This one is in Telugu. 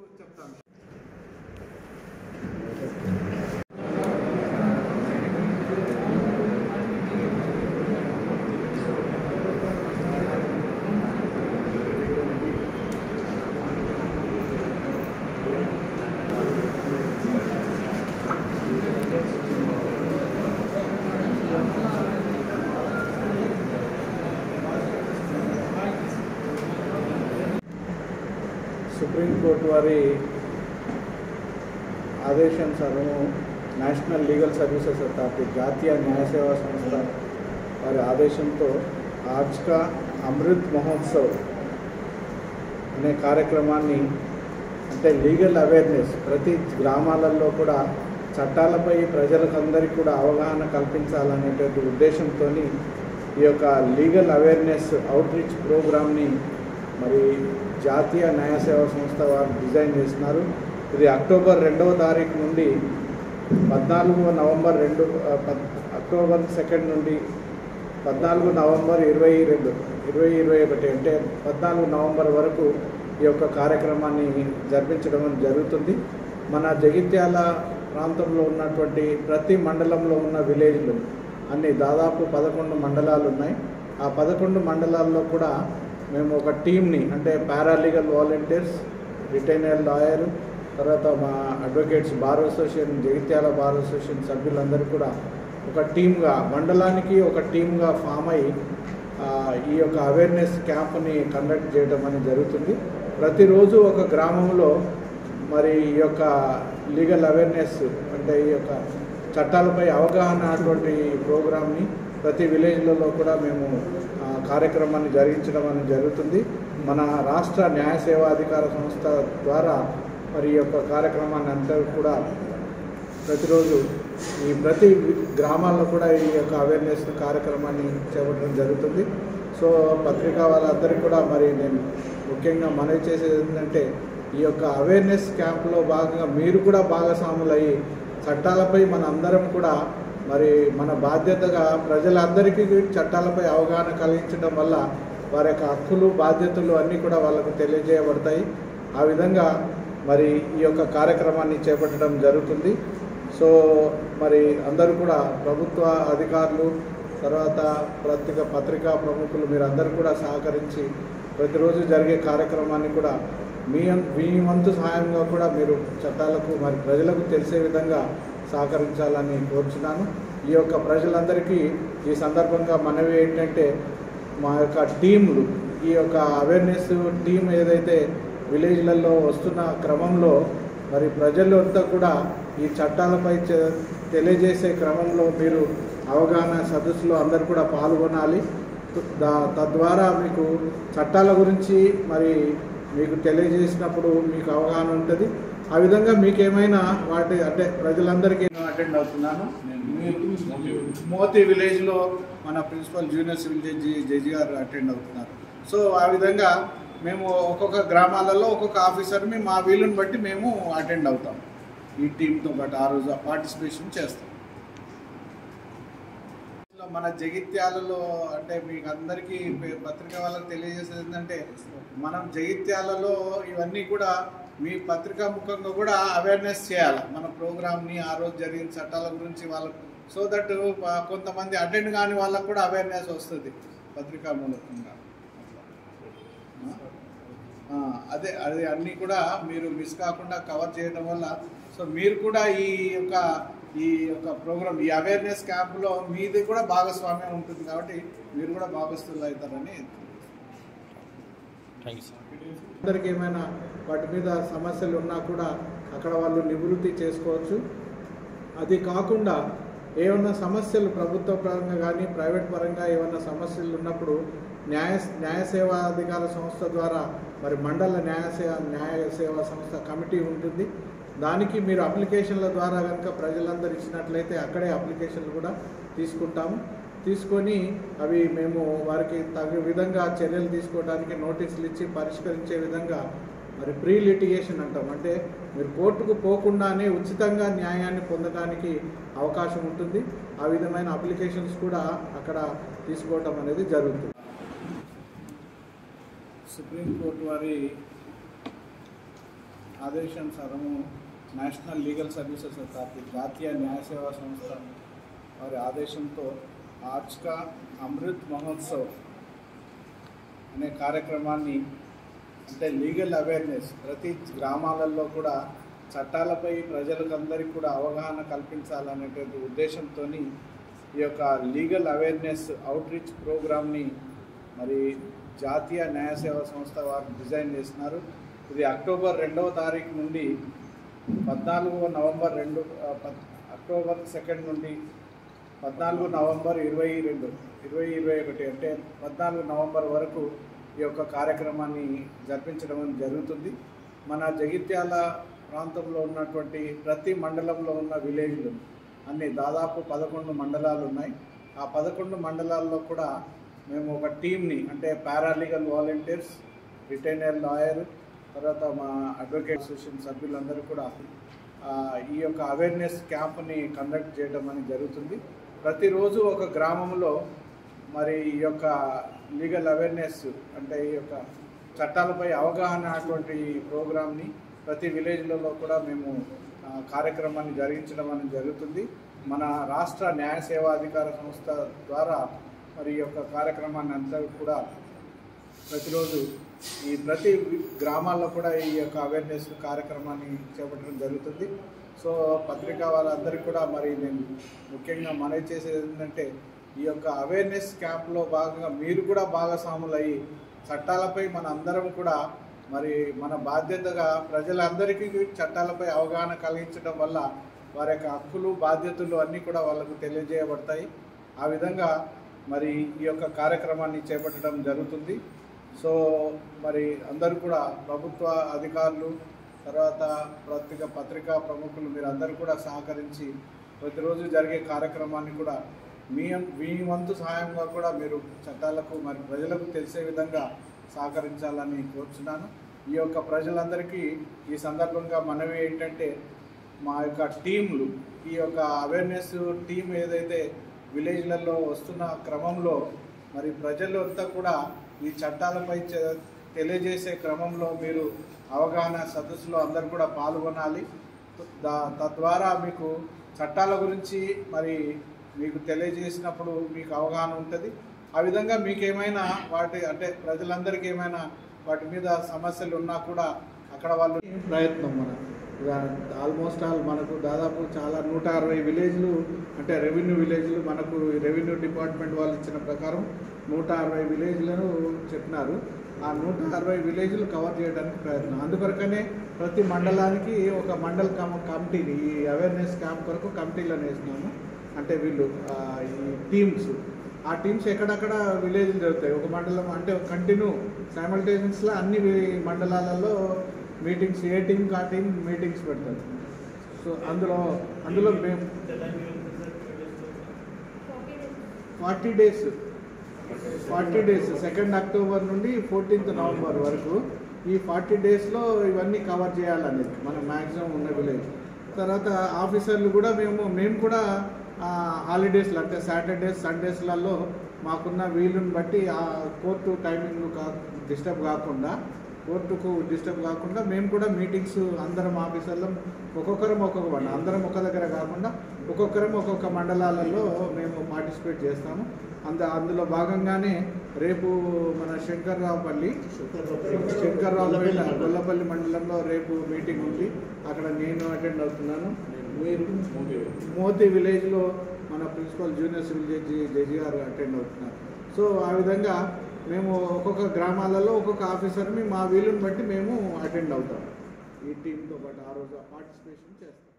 చెప్తాను సుప్రీంకోర్టు వారి ఆదేశానుసారము నేషనల్ లీగల్ సర్వీసెస్ అథారిటీ జాతీయ న్యాయ సేవా సంస్థ వారి ఆదేశంతో ఆజ్కా అమృత్ మహోత్సవ్ అనే కార్యక్రమాన్ని అంటే లీగల్ అవేర్నెస్ ప్రతి గ్రామాలలో కూడా చట్టాలపై ప్రజలకు అందరికీ కూడా అవగాహన కల్పించాలనేటువంటి ఉద్దేశంతో ఈ యొక్క లీగల్ అవేర్నెస్ అవుట్ రీచ్ ప్రోగ్రామ్ని మరి జాతీయ న్యాయ సేవా సంస్థ వారు డిజైన్ చేస్తున్నారు ఇది అక్టోబర్ రెండవ తారీఖు నుండి పద్నాలుగు నవంబర్ రెండు ఆ, పద్- అక్టోబర్ సెకండ్ నుండి పద్నాలుగు నవంబర్ ఇరవై రెండు ఇరవై ఇరవై ఒకటి అంటే పద్నాలుగు నవంబర్ వరకు ఈ యొక్క కార్యక్రమాన్ని జరిపించడం జరుగుతుంది మన జగిత్యాల ప్రాంతంలో ఉన్నటువంటి ప్రతి మండలంలో ఉన్న విలేజ్లు అన్ని దాదాపు పదకొండు మండలాలు ఉన్నాయి ఆ పదకొండు మండలాల్లో కూడా మేము ఒక టీంని అంటే పారాలీగల్ వాలంటీర్స్ రిటైనర్ లాయర్ తర్వాత మా advocates bar association Jagtial bar association సభ్యులందరూ కూడా ఒక టీమ్గా మండలానికి ఒక టీమ్గా ఫామ్ అయ్యి ఆ, ఈ యొక్క అవేర్నెస్ క్యాంప్ని కండక్ట్ చేయడం అనేది జరుగుతుంది ప్రతిరోజు ఒక గ్రామంలో మరి ఈ యొక్క లీగల్ అవేర్నెస్ అంటే ఈ యొక్క చట్టాలపై అవగాహన అటువంటి ప్రోగ్రామ్ని ప్రతి విలేజ్లలో కూడా మేము ఆ, కార్యక్రమాన్ని జరిగించడం అనేది జరుగుతుంది మన రాష్ట్ర న్యాయ సేవా అధికార సంస్థ ద్వారా మరి ఈ యొక్క కార్యక్రమాన్ని అంతా కూడా ప్రతిరోజు ఈ ప్రతి గ్రామాల్లో కూడా ఈ యొక్క అవేర్నెస్ కార్యక్రమాన్ని చేపట్టడం జరుగుతుంది సో పత్రికా వాళ్ళందరికీ కూడా మరి నేను ముఖ్యంగా మనవి చేసేది ఏంటంటే ఈ యొక్క అవేర్నెస్ క్యాంప్లో భాగంగా మీరు కూడా భాగస్వాములయ్యి చట్టాలపై మన అందరం కూడా మరి మన బాధ్యతగా ప్రజలందరికీ చట్టాలపై అవగాహన కలిగించడం వల్ల వారి యొక్క హక్కులు బాధ్యతలు అన్నీ కూడా వాళ్ళకు తెలియజేయబడతాయి ఆ విధంగా మరి ఈ యొక్క కార్యక్రమాన్ని చేపట్టడం జరుగుతుంది సో మరి అందరూ కూడా ప్రభుత్వ అధికారులు తర్వాత ప్రత్యేక పత్రికా ప్రముఖులు మీరందరూ కూడా సహకరించి ప్రతిరోజు జరిగే కార్యక్రమాన్ని కూడా మీ అన్- మీ వంతు సహాయంగా కూడా మీరు చట్టాలకు మరి ప్రజలకు తెలిసే విధంగా సహకరించాలని కోరుచున్నాను ఈ యొక్క ప్రజలందరికీ ఈ సందర్భంగా మనవి ఏంటంటే మా యొక్క టీంలు ఈ యొక్క అవేర్నెస్ టీం ఏదైతే విలేజ్లలో వస్తున్న క్రమంలో మరి ప్రజలు అంతా కూడా ఈ చట్టాలపై చె- తెలియజేసే క్రమంలో మీరు అవగాహన సదస్సులో అందరూ కూడా పాల్గొనాలి దా- తద్వారా మీకు చట్టాల గురించి మరి మీకు తెలియజేసినప్పుడు మీకు అవగాహన ఉంటుంది ఆ విధంగా మీకు ఏమైనా వాటి అంటే ప్రజలందరికీ నేను అటెండ్ అవుతున్నాను మోతి విలేజ్లో మన principal junior civil judge judge గారు అటెండ్ అవుతున్నారు సో ఆ విధంగా మేము ఒక్కొక్క గ్రామాలలో ఒక్కొక్క ఆఫీసర్ని మా వీలుని బట్టి మేము అటెండ్ అవుతాం ఈ టీంతో పాటు ఆ రోజు పార్టిసిపేషన్ చేస్తాం మన జగిత్యాలలో అంటే మీకు అందరికీ పే- పత్రిక వాళ్ళకి తెలియజేసేది ఏంటంటే మనం జగిత్యాలలో ఇవన్నీ కూడా మీ పత్రికా ముఖంగా కూడా అవేర్నెస్ చేయాలి మన ప్రోగ్రామ్ని ఆ రోజు జరిగిన చట్టాల గురించి వాళ్ళకు సో దట్ కొంతమంది అటెండ్ కాని వాళ్ళకు కూడా అవేర్నెస్ వస్తుంది పత్రికా మూలకంగా ఆ, అదే అదే అన్నీ కూడా మీరు మిస్ కాకుండా కవర్ చేయడం వల్ల సో మీరు కూడా ఈ యొక్క ఈ యొక్క ప్రోగ్రామ్ ఈ అవేర్నెస్ క్యాంప్లో మీది కూడా భాగస్వామ్యం ఉంటుంది కాబట్టి మీరు కూడా భాగస్తులు అవుతారని థ్యాంక్ యూ సార్ అందరికి ఏమైనా వాటి మీద సమస్యలు ఉన్నా కూడా అక్కడ వాళ్ళు నివృత్తి చేసుకోవచ్చు అది కాకుండా ఏమన్నా సమస్యలు ప్రభుత్వ పరంగా కానీ ప్రైవేట్ పరంగా ఏమన్నా సమస్యలు ఉన్నప్పుడు న్యాయ న్యాయ సేవా అధికార సంస్థ ద్వారా మరి మండల న్యాయ సేవ న్యాయ సేవా సంస్థ కమిటీ ఉంటుంది దానికి మీరు అప్లికేషన్ల ద్వారా కనుక ప్రజలందరూ ఇచ్చినట్లయితే అక్కడే అప్లికేషన్లు కూడా తీసుకుంటాము తీసుకొని అవి మేము వారికి తగు విధంగా చర్యలు తీసుకోవడానికి నోటీసులు ఇచ్చి పరిష్కరించే విధంగా మరి ప్రీ లిటిగేషన్ అంటాం అంటే మీరు కోర్టుకు పోకుండానే ఉచితంగా న్యాయాన్ని పొందడానికి అవకాశం ఉంటుంది ఆ విధమైన అప్లికేషన్స్ కూడా అక్కడ తీసుకోవటం అనేది జరుగుతుంది సుప్రీంకోర్టు వారి ఆదేశానుసారము నేషనల్ లీగల్ సర్వీసెస్ అథారిటీ జాతీయ న్యాయ సేవా సంస్థ వారి ఆదేశంతో ఆజ్కా అమృత్ మహోత్సవ్ అనే కార్యక్రమాన్ని అంటే లీగల్ అవేర్నెస్ ప్రతి గ్రామాలలో కూడా చట్టాలపై ప్రజలకు అందరికీ కూడా అవగాహన కల్పించాలనేటువంటి ఉద్దేశంతో ఈ యొక్క లీగల్ అవేర్నెస్ అవుట్ రీచ్ ప్రోగ్రామ్ని మరి జాతీయ న్యాయ సేవా సంస్థ వారు డిజైన్ చేసినారు ఇది అక్టోబర్ రెండవ తారీఖు నుండి పద్నాలుగు నవంబర్ రెండు ఆ, పద్- అక్టోబర్ సెకండ్ నుండి పద్నాలుగు నవంబర్ ఇరవై రెండు ఇరవై ఇరవై ఒకటి అంటే పద్నాలుగు నవంబర్ వరకు ఈ యొక్క కార్యక్రమాన్ని జరిపించడం జరుగుతుంది మన జగిత్యాల ప్రాంతంలో ఉన్నటువంటి ప్రతి మండలంలో ఉన్న విలేజ్లు అన్ని దాదాపు పదకొండు మండలాలు ఉన్నాయి ఆ పదకొండు మండలాల్లో కూడా మేము ఒక టీంని అంటే పారాలీగల్ వాలంటీర్స్ రిటైనర్ లాయర్ తర్వాత మా అడ్వకేట్ అసోసియేషన్ సభ్యులందరూ కూడా ఆ, ఈ యొక్క అవేర్నెస్ క్యాంప్ని కండక్ట్ చేయడం అనేది జరుగుతుంది ప్రతిరోజు ఒక గ్రామంలో మరి ఈ యొక్క లీగల్ అవేర్నెస్ అంటే ఈ యొక్క చట్టాలపై అవగాహన అటువంటి ప్రోగ్రామ్ని ప్రతి విలేజ్లలో కూడా మేము ఆ, కార్యక్రమాన్ని జరిగించడం అనేది జరుగుతుంది మన రాష్ట్ర న్యాయ సేవా అధికార సంస్థ ద్వారా మరి ఈ యొక్క కార్యక్రమాన్ని అంతా కూడా ప్రతిరోజు ఈ ప్రతి గ్రామాల్లో కూడా ఈ యొక్క అవేర్నెస్ కార్యక్రమాన్ని చేపట్టడం జరుగుతుంది సో పత్రికా వాళ్ళందరికీ కూడా మరి నేను ముఖ్యంగా మనవి చేసేది ఏంటంటే ఈ యొక్క అవేర్నెస్ క్యాంప్లో భాగంగా మీరు కూడా భాగస్వాములు అయ్యి చట్టాలపై మన అందరం కూడా మరి మన బాధ్యతగా ప్రజలందరికీ చట్టాలపై అవగాహన కలిగించడం వల్ల వారి యొక్క హక్కులు బాధ్యతలు అన్నీ కూడా వాళ్ళకు తెలియజేయబడతాయి ఆ విధంగా మరి ఈ యొక్క కార్యక్రమాన్ని చేపట్టడం జరుగుతుంది సో మరి అందరూ కూడా ప్రభుత్వ అధికారులు తర్వాత పత్రిక పత్రికా ప్రముఖులు మీరు అందరూ కూడా సహకరించి ప్రతిరోజు జరిగే కార్యక్రమాన్ని కూడా మీ మీ వంతు సహాయంగా కూడా మీరు చట్టాలకు మరి ప్రజలకు తెలిసే విధంగా సహకరించాలని కోరుచున్నాను ఈ యొక్క ప్రజలందరికీ ఈ సందర్భంగా మనవి ఏంటంటే మా యొక్క టీంలు ఈ యొక్క అవేర్నెస్ టీం ఏదైతే విలేజ్లలో వస్తున్న క్రమంలో మరి ప్రజలు అంతా కూడా ఈ చట్టాలపై చ- తెలియజేసే క్రమంలో మీరు అవగాహన సదస్సులో అందరు కూడా పాల్గొనాలి దా- తద్వారా మీకు చట్టాల గురించి మరి మీకు తెలియజేసినప్పుడు మీకు అవగాహన ఉంటుంది ఆ విధంగా మీకు ఏమైనా వాటి అంటే ప్రజలందరికీ ఏమైనా వాటి మీద సమస్యలు ఉన్నా కూడా అక్కడ వాళ్ళు ప్రయత్నం మన ఆల్మోస్ట్ ఆల్ మనకు దాదాపు చాలా నూట అరవై విలేజ్లు అంటే రెవెన్యూ విలేజ్లు మనకు రెవెన్యూ డిపార్ట్మెంట్ వాళ్ళు ఇచ్చిన ప్రకారం నూట అరవై విలేజ్లను చెప్పినారు ఆ నూట అరవై విలేజ్లు కవర్ చేయడానికి ప్రయత్నం అందుకొరకనే ప్రతి మండలానికి ఒక మండల కమ కమిటీని ఈ అవేర్నెస్ క్యాంప్ కొరకు కమిటీలను వేసినాము అంటే వీళ్ళు ఆ, ఈ టీమ్స్ ఆ టీమ్స్ ఎక్కడక్కడ విలేజ్లు జరుగుతాయి ఒక మండలం అంటే కంటిన్యూ సైమల్టేనియస్లో అన్ని వి- మండలాలలో మీటింగ్స్ ఏ టీంకి ఆ టీం మీటింగ్స్ పెడతారు సో అందులో అందులో మేము forty days forty days second October నుండి ఫోర్టీన్త్ నవంబర్ వరకు ఈ ఫార్టీ డేస్లో ఇవన్నీ కవర్ చేయాలనేది మన మ్యాక్సిమం ఉన్న విలేజ్ తర్వాత ఆఫీసర్లు కూడా మేము మేము కూడా హాలిడేస్లో అంటే సాటర్డేస్ సండేస్లలో మాకున్న వీలుని బట్టి ఆ కోర్టు టైమింగ్ కా డిస్టర్బ్ కాకుండా కోర్టుకు డిస్టర్బ్ కాకుండా మేము కూడా మీటింగ్స్ అందరం ఆఫీసర్లం ఒక్కొక్కరం ఒక్కొక్క మండలం అందరం ఒక దగ్గర కాకుండా ఒక్కొక్కరం ఒక్కొక్క మండలాలలో మేము పార్టిసిపేట్ చేస్తాము అంద అందులో భాగంగానే రేపు మన శంకర్రావుపల్లి శంకర్రావుపల్లి గొల్లపల్లి మండలంలో రేపు మీటింగ్ ఉంది అక్కడ నేను అటెండ్ అవుతున్నాను మీరు మోతి విలేజ్లో మన principal junior civil judge judge గారు అటెండ్ అవుతున్నారు సో ఆ విధంగా మేము ఒక్కొక్క గ్రామాలలో ఒక్కొక్క ఆఫీసర్ని మా వీలుని బట్టి మేము అటెండ్ అవుతాం ఈ టీంతో పాటు ఆ రోజు పార్టిసిపేషన్ చేస్తాం